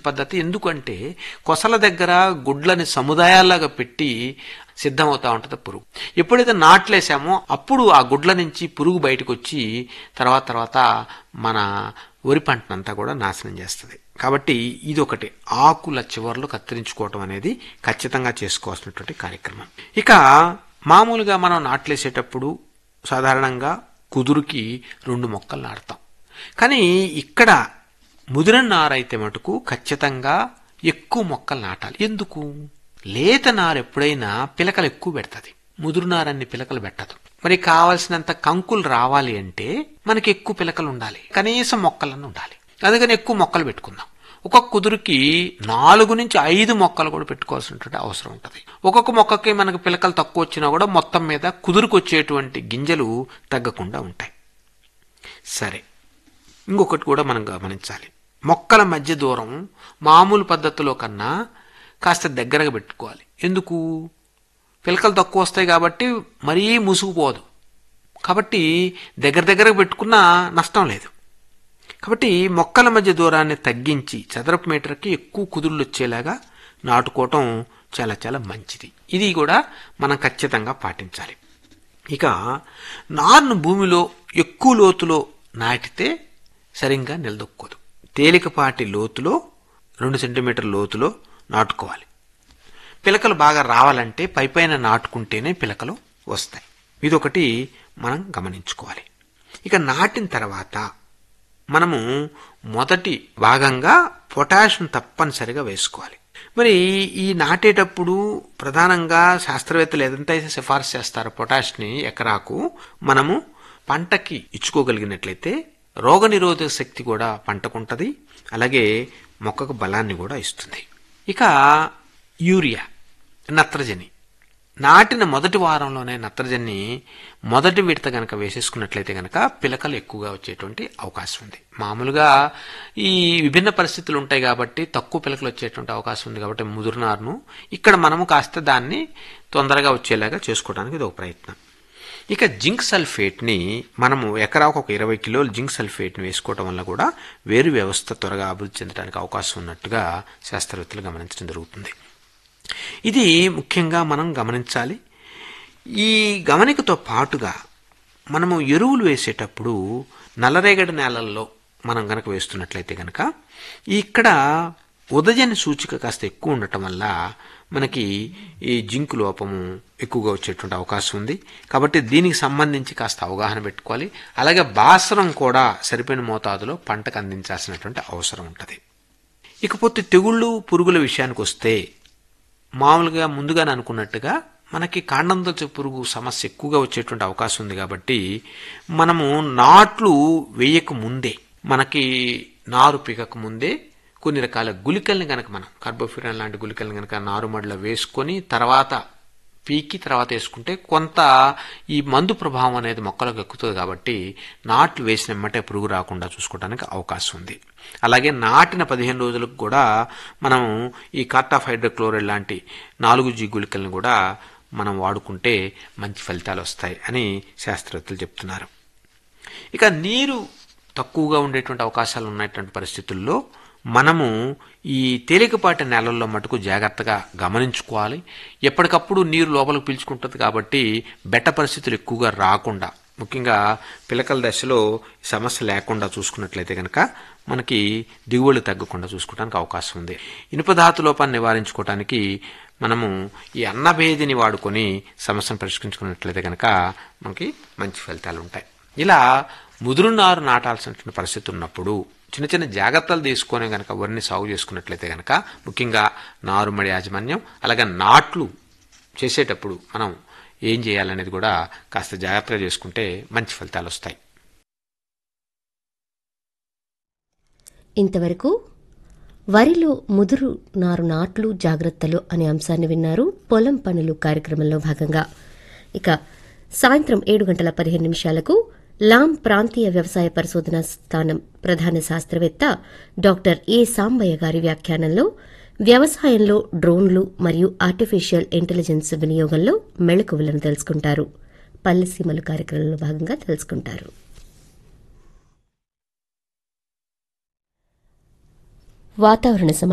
పద్ధతి ఎందుకంటే కొసల దగ్గర గుడ్లని సముదాయాల్లాగా పెట్టి సిద్ధమవుతా ఉంటుంది పురుగు ఎప్పుడైతే నాట్లేసామో అప్పుడు ఆ గుడ్ల నుంచి పురుగు బయటకు వచ్చి తర్వాత తర్వాత మన వరి పంటనంతా కూడా నాశనం చేస్తుంది కాబట్టి ఇది ఒకటి ఆకుల చివర్లు కత్తిరించుకోవటం అనేది ఖచ్చితంగా చేసుకోవాల్సినటువంటి కార్యక్రమం ఇక మామూలుగా మనం నాట్లేసేటప్పుడు సాధారణంగా కుదురుకి రెండు మొక్కలు నాటుతాం కానీ ఇక్కడ ముదిరిన నారైతే మటుకు ఖచ్చితంగా ఎక్కువ మొక్కలు నాటాలి ఎందుకు లేత నారు ఎప్పుడైనా పిలకలు ఎక్కువ పెడుతుంది ముదురు నారన్ని పిలకలు పెట్టదు మరి కావలసినంత కంకులు రావాలి అంటే మనకి ఎక్కువ పిలకలు ఉండాలి కనీసం మొక్కలను ఉండాలి అందుకని ఎక్కువ మొక్కలు పెట్టుకుందాం ఒక్కొక్క కుదురుకి నాలుగు నుంచి ఐదు మొక్కలు కూడా పెట్టుకోవాల్సినటువంటి అవసరం ఉంటుంది ఒక్కొక్క మొక్కకి మనకు పిలకలు తక్కువ వచ్చినా కూడా మొత్తం మీద కుదురుకు వచ్చేటువంటి గింజలు తగ్గకుండా ఉంటాయి సరే ఇంకొకటి కూడా మనం గమనించాలి మొక్కల మధ్య దూరం మామూలు పద్ధతిలో కన్నా కాస్త దగ్గరగా పెట్టుకోవాలి ఎందుకు పిలకలు తక్కువ వస్తాయి కాబట్టి మరీ ముసుగుపోదు కాబట్టి దగ్గర దగ్గరకు పెట్టుకున్నా నష్టం లేదు కాబట్టి మొక్కల మధ్య దూరాన్ని తగ్గించి చదరపు మీటర్కి ఎక్కువ కుదుళ్ళు వచ్చేలాగా నాటుకోవటం చాలా చాలా మంచిది ఇది కూడా మనం ఖచ్చితంగా పాటించాలి ఇక నారును భూమిలో ఎక్కువ లోతులో నాటితే సరిగ్గా నిలదొక్కోదు తేలికపాటి లోతులో రెండు సెంటీమీటర్ లోతులో నాటుకోవాలి పిలకలు బాగా రావాలంటే పైపైన నాటుకుంటేనే పిలకలు వస్తాయి ఇదొకటి మనం గమనించుకోవాలి ఇక నాటిన తర్వాత మనము మొదటి భాగంగా పొటాషియం తప్పనిసరిగా వేసుకోవాలి మరి ఈ నాటేటప్పుడు ప్రధానంగా శాస్త్రవేత్తలు ఏదంతైతే సిఫార్సు చేస్తారో పొటాష్ని ఎకరాకు మనము పంటకి ఇచ్చుకోగలిగినట్లయితే రోగనిరోధక శక్తి కూడా పంటకుంటది అలాగే మొక్కకు బలాన్ని కూడా ఇస్తుంది ఇక యూరియా నత్రజని నాటిన మొదటి వారంలోనే నత్రజని మొదటి విడత గనక వేసేసుకున్నట్లయితే గనక పిలకలు ఎక్కువగా వచ్చేటువంటి అవకాశం ఉంది మామూలుగా ఈ విభిన్న పరిస్థితులు ఉంటాయి కాబట్టి తక్కువ పిలకలు వచ్చేటువంటి అవకాశం ఉంది కాబట్టి ముదురునారును ఇక్కడ మనము కాస్త దాన్ని తొందరగా వచ్చేలాగా చేసుకోవడానికి ఇది ఒక ప్రయత్నం ఇక జింక్ సల్ఫేట్ని మనము ఎకరాకు ఒక ఇరవై కిలోలు జింక్ సల్ఫేట్ని వేసుకోవడం వల్ల కూడా వేరు వ్యవస్థ త్వరగా అభివృద్ధి చెందడానికి అవకాశం ఉన్నట్టుగా శాస్త్రవేత్తలు గమనించడం జరుగుతుంది ఇది ముఖ్యంగా మనం గమనించాలి ఈ గమనికతో పాటుగా మనము ఎరువులు వేసేటప్పుడు నల్లరేగడి నేలల్లో మనం గనక వేస్తున్నట్లయితే గనక ఇక్కడ ఉదజని సూచిక కాస్త ఎక్కువ ఉండటం వల్ల మనకి ఈ జింకు లోపము ఎక్కువగా వచ్చేటువంటి అవకాశం ఉంది కాబట్టి దీనికి సంబంధించి కాస్త అవగాహన పెట్టుకోవాలి అలాగే బాసరం కూడా సరిపోయిన మోతాదులో పంటకు అందించాల్సినటువంటి అవసరం ఉంటుంది ఇకపోతే తెగుళ్ళు పురుగుల విషయానికి వస్తే మామూలుగా ముందుగానే అనుకున్నట్టుగా మనకి కాండందొచ్చ పురుగు సమస్య ఎక్కువగా వచ్చేటువంటి అవకాశం ఉంది కాబట్టి మనము నాట్లు వేయక ముందే మనకి నారు పీకక ముందే కొన్ని రకాల గుళికల్ని గనక మనం కార్బోఫిరాన్ లాంటి గుళికల్ని గనక నారుమడిలో వేసుకొని తర్వాత పీకి తర్వాత వేసుకుంటే కొంత ఈ మందు ప్రభావం అనేది మొక్కలకు ఎక్కుతుంది కాబట్టి నాట్లు వేసిన వెంబటే పురుగు రాకుండా చూసుకోవడానికి అవకాశం ఉంది అలాగే నాటిన పదిహేను రోజులకు కూడా మనం ఈ కార్టాఫ్ హైడ్రోక్లోరైడ్ లాంటి నాలుగు జీ గుళికలను కూడా మనం వాడుకుంటే మంచి ఫలితాలు వస్తాయి అని శాస్త్రవేత్తలు చెప్తున్నారు ఇక నీరు తక్కువగా ఉండేటువంటి అవకాశాలు ఉన్నటువంటి పరిస్థితుల్లో మనము ఈ తేలికపాటి నేలల్లో మటుకు జాగ్రత్తగా గమనించుకోవాలి ఎప్పటికప్పుడు నీరు లోపలికి పీల్చుకుంటుంది కాబట్టి బెట్ట పరిస్థితులు ఎక్కువగా రాకుండా ముఖ్యంగా పిలకల దశలో సమస్య లేకుండా చూసుకున్నట్లయితే కనుక మనకి దిగుబడి తగ్గకుండా చూసుకోవడానికి అవకాశం ఉంది ఇనుపధాతు లోపాన్ని నివారించుకోవడానికి మనము ఈ అన్నభేదిని వాడుకొని సమస్యను పరిష్కరించుకున్నట్లయితే కనుక మనకి మంచి ఫలితాలు ఉంటాయి ఇలా ముదురు నారు నాటాల్సినటువంటి పరిస్థితి ఉన్నప్పుడు చిన్న చిన్న జాగ్రత్తలు తీసుకొని గనక వరిని సాగు చేసుకున్నట్లయితే గనక ముఖ్యంగా నారుమడి యాజమాన్యం అలాగే నాట్లు చేసేటప్పుడు మనం ఏం చేయాలనేది కూడా కాస్త జాగ్రత్తగా చేసుకుంటే మంచి ఫలితాలు వస్తాయి ఇంతవరకు వరిలో ముదురు నారు నాట్లు జాగ్రత్తలు అనే అంశాన్ని విన్నారు పొలం పనులు కార్యక్రమంలో భాగంగా ఇక సాయంత్రం ఏడు గంటల పదిహేను నిమిషాలకు లాం ప్రాంతీయ వ్యవసాయ పరిశోధనా స్థానం ప్రధాన శాస్త్రవేత్త డాక్టర్ ఏ సాంబయ్య గారి వ్యాఖ్యానంలో వ్యవసాయంలో డ్రోన్లు మరియు ఆర్టిఫిషియల్ ఇంటెలిజెన్స్ వినియోగంలో మెళకువలను తెలుసుకుంటారు పల్లెసీమలు కార్యక్రమంలో భాగంగా తెలుసుకుంటారు వాతావరణ